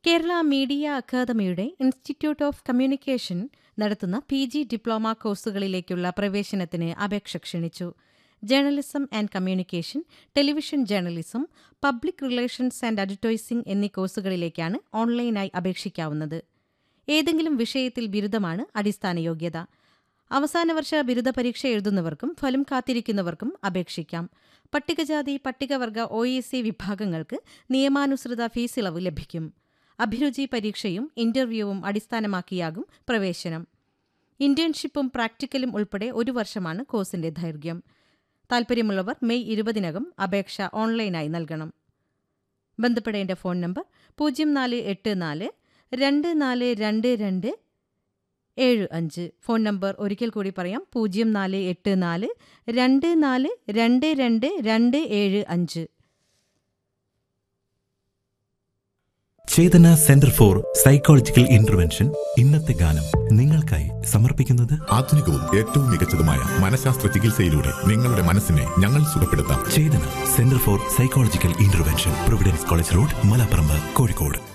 Kerala media അക്കാദമിയുടെ institute of communication നടത്തുന്ന P G diploma കോഴ്സുകളിലേക്കുള്ള പ്രവേശനത്തിന് അപേക്ഷ ക്ഷണിച്ചു journalism and communication television journalism public relations and advertising എന്നീ കോഴ്സുകളിലേക്കാണ് ഓൺലൈനായി അപേക്ഷിക്കാവുന്നത് ഏതെങ്കിലും വിഷയത്തിൽ ബിരുദമാണ് അടിസ്ഥാന യോഗ്യത അവസാന വർഷ ബിരുദ പരീക്ഷ എഴുതുന്നവർക്കും ഫലം കാത്തിരിക്കുന്നവർക്കും അപേക്ഷിക്കാം പട്ടികജാതി പട്ടികവർഗ ഒ ഇ സി വിഭാഗങ്ങൾക്ക് നിയമാനുസൃത ഫീസ് ഇളവ് ലഭിക്കും അഭിരുചി പരീക്ഷയും ഇന്റർവ്യൂവും അടിസ്ഥാനമാക്കിയാകും പ്രവേശനം ഇന്റേൺഷിപ്പും പ്രാക്ടിക്കലും ഉൾപ്പെടെ ഒരു വർഷമാണ് കോഴ്സിന്റെ ദൈർഘ്യം താൽപ്പര്യമുള്ളവർ മെയ് ഇരുപതിനകം അപേക്ഷ ഓൺലൈനായി നൽകണം ബന്ധപ്പെടേണ്ട ഫോൺ നമ്പർ പൂജ്യം നാല് എട്ട് നാല് രണ്ട് നാല് രണ്ട് രണ്ട് ഏഴ് അഞ്ച് ഫോൺ നമ്പർ ഒരിക്കൽ കൂടി പറയാം പൂജ്യം നാല് എട്ട് നാല് രണ്ട് നാല് രണ്ട് രണ്ട് രണ്ട് ഏഴ് അഞ്ച് Chethana centre for psychological intervention ഇന്നത്തെ ഗാനം നിങ്ങൾക്കായി സമർപ്പിക്കുന്നത് ആധുനികവും ഏറ്റവും മികച്ചതുമായ മനഃശാസ്ത്ര ചികിത്സയിലൂടെ നിങ്ങളുടെ മനസ്സിനെ ഞങ്ങൾ സുഖപ്പെടുത്താം Chethana centre for psychological intervention Providence college road Malaparamba Kozhikode